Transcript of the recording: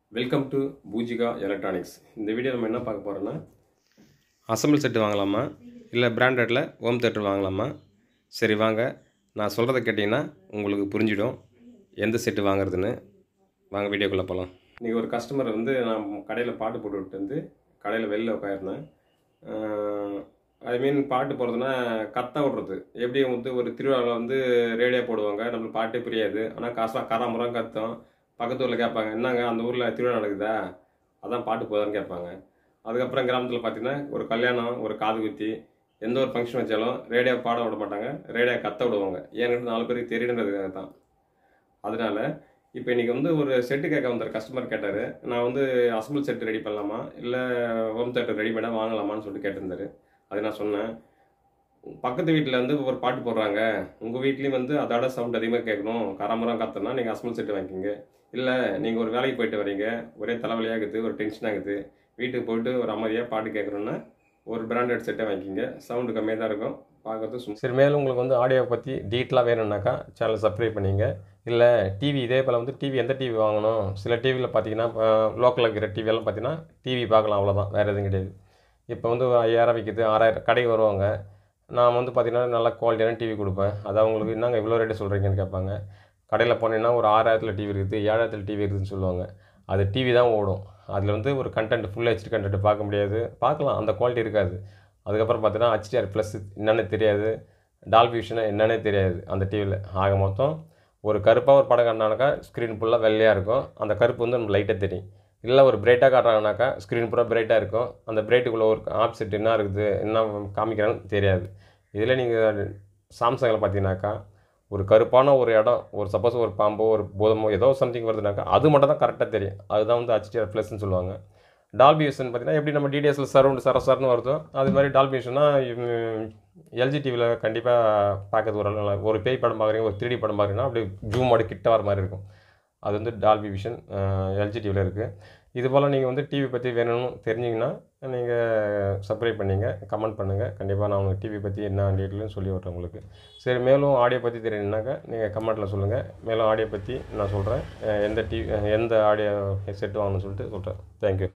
welcome to Poojika electronics இந்த video நம்ம என்ன பார்க்க போகிறோன்னா அசம்பிள் செட்டு வாங்கலாமா இல்லை பிராண்டடில் ஹோம் தேட்டர் வாங்கலாமா சரி வாங்க நான் சொல்கிறத கேட்டிங்கன்னா உங்களுக்கு புரிஞ்சிடும் எந்த செட்டு வாங்குறதுன்னு வாங்க வீடியோக்குள்ளே போகலாம் இன்றைக்கி ஒரு கஸ்டமர் வந்து நான் கடையில் பாட்டு போட்டு விட்டு வந்து கடையில் வெளில உட்காயிருந்தேன் ஐ மீன் பாட்டு போடுறதுன்னா கத்த விடுறது எப்படி வந்து ஒரு திருவிழாவில் வந்து ரேடியோ போடுவாங்க நம்மளுக்கு பாட்டே புரியாது ஆனால் காசா கராமரம் கத்தம் பக்கத்து ஊரில் கேட்பாங்க என்னங்க அந்த ஊரில் திருவிழா நடக்குதா அதான் பாட்டு போதான்னு கேட்பாங்க அதுக்கப்புறம் கிராமத்தில் பார்த்தீங்கன்னா ஒரு கல்யாணம் ஒரு காது குத்தி எந்த ஒரு ஃபங்க்ஷன் வச்சாலும் ரேடியோ பாட விட மாட்டாங்க ரேடியோ கத்த விடுவாங்க ஏன்னு நாலு பேருக்கு தெரியணுன்றதுக்காக தான் அதனால இப்போ இன்றைக்கி வந்து ஒரு செட்டு கேட்க வந்தார் கஸ்டமர் கேட்டார் நான் வந்து அசம்பிள் செட்டு ரெடி பண்ணலாமா இல்லை ஹோம் தேட்டர் ரெடிமேடாக வாங்கலாமான்னு சொல்லிட்டு கேட்டிருந்தாரு அது நான் சொன்னேன் பக்கத்து வீட்டில் வந்து ஒரு பாட்டு போடுறாங்க உங்கள் வீட்லேயும் வந்து அதோட சவுண்ட் அதிகமாக கேட்கணும் கராமரம் கத்தனா நீங்கள் அசம்பிள் செட்டு வாங்கிக்கிங்க இல்லை நீங்கள் ஒரு வேலைக்கு போயிட்டு வரீங்க ஒரே தலைவலியாகுது ஒரு டென்ஷன் ஆகுது வீட்டுக்கு போயிட்டு ஒரு அமைதியாக பாட்டு கேட்குறோன்னா ஒரு பிராண்டட் செட்டை வாங்கிக்கிங்க சவுண்டு கம்மியாக தான் இருக்கும் பார்க்கறது சும்மா சரி மேலும் உங்களுக்கு வந்து ஆடியோவை பற்றி டீட்டெயிலாக வேணும்னாக்கா சேனல் சப்ஸ்கிரைப் பண்ணிங்க இல்லை டிவி இதே போல் வந்து டிவி எந்த டிவி வாங்கணும் சில டிவியில் பார்த்தீங்கன்னா லோக்கலில் இருக்கிற டிவியெல்லாம் பார்த்தீங்கன்னா டிவி பார்க்கலாம் அவ்வளோதான் வேறு எதுவும் கிடையாது இப்போ வந்து ஐயாயிரம் விற்கிது ஆறாயிரம் கடைக்கு வருவாங்க நான் வந்து பார்த்தீங்கன்னா நல்ல குவாலிட்டியான டிவி கொடுப்பேன் அது அவங்களுக்கு என்னங்க இவ்வளோ ரேட்டு சொல்கிறீங்கன்னு கேட்பாங்க கடையில் போனீங்கன்னா ஒரு ஆறாயிரத்தில் டிவி இருக்குது ஏழாயிரத்தில் டிவி இருக்குதுன்னு சொல்லுவாங்க அது டிவி தான் ஓடும் அதில் வந்து ஒரு கண்டென்ட் ஃபுல் ஹெச்டி கண்டென்ட் பார்க்க முடியாது பார்க்கலாம் அந்த குவாலிட்டி இருக்காது அதுக்கப்புறம் பார்த்தீங்கன்னா ஹெச்டிஆர் ப்ளஸ் என்னென்னு தெரியாது டால்பி விஷனா என்னன்னே தெரியாது அந்த டிவியில் ஆக மொத்தம் ஒரு கருப்பாக ஒரு படம் காட்டினாக்கா ஸ்க்ரீன் ஃபுல்லாக வெள்ளையாக இருக்கும் அந்த கருப்பு வந்து நம்ம லைட்டாக தெரியும் இல்லை ஒரு பிரைட்டாக காட்டுறாங்கனாக்கா ஸ்க்ரீன் பூரா பிரைட்டாக இருக்கும் அந்த பிரைட்டுக்குள்ளே ஒரு ஆப்செட் என்ன இருக்குது என்ன காமிக்கிறாங்கன்னு தெரியாது இதில் நீங்கள் சாம்சங்கில் பார்த்தீங்கன்னாக்கா ஒரு கருப்பான ஒரு இடம் ஒரு சப்போஸ் ஒரு பாம்போ ஒரு பூதமோ ஏதோ சம்திங் வருதுனாக்கா அது மட்டும் தான் கரெக்டாக தெரியும் அதுதான் வந்து ஹெச்டிஆர் ப்ளஸ்ன்னு சொல்லுவாங்க டால்பி விஷன் பார்த்தீங்கன்னா எப்படி நம்ம டிடிஎஸ்ல சரௌண்ட் சர சரன்னு வருதோ அது மாதிரி டால்பி விஷன்னா எல்ஜி டிவியில் கண்டிப்பாக பார்க்கறது ஒரு நல்லா ஒரு பேய் படம் பார்க்குறீங்க ஒரு த்ரீ படம் பார்க்குறீங்கன்னா அப்படியே ஜூம் ஆடி கிட்ட வர மாதிரி இருக்கும் அது வந்து டால்பி விஷன் எல்ஜி டிவியில் இருக்குது இது போல் நீங்கள் வந்து டிவி பற்றி வேணும்னு தெரிஞ்சிங்கன்னா நீங்கள் சப்ஸ்கிரைப் பண்ணிங்க கமெண்ட் பண்ணுங்கள் கண்டிப்பாக நான் உங்களுக்கு டிவி பற்றி என்ன டீட்டெயிலும் சொல்லி விட்றேன் உங்களுக்கு சரி மேலும் ஆடியோ பற்றி தெரியணுன்னாக்கா நீங்கள் கமெண்ட்டில் சொல்லுங்கள் மேலும் ஆடியோ பற்றி நான் சொல்கிறேன் எந்த டிவி எந்த ஆடியோ செட் வாங்கணும்னு சொல்லிட்டு சொல்கிறேன் தேங்க்யூ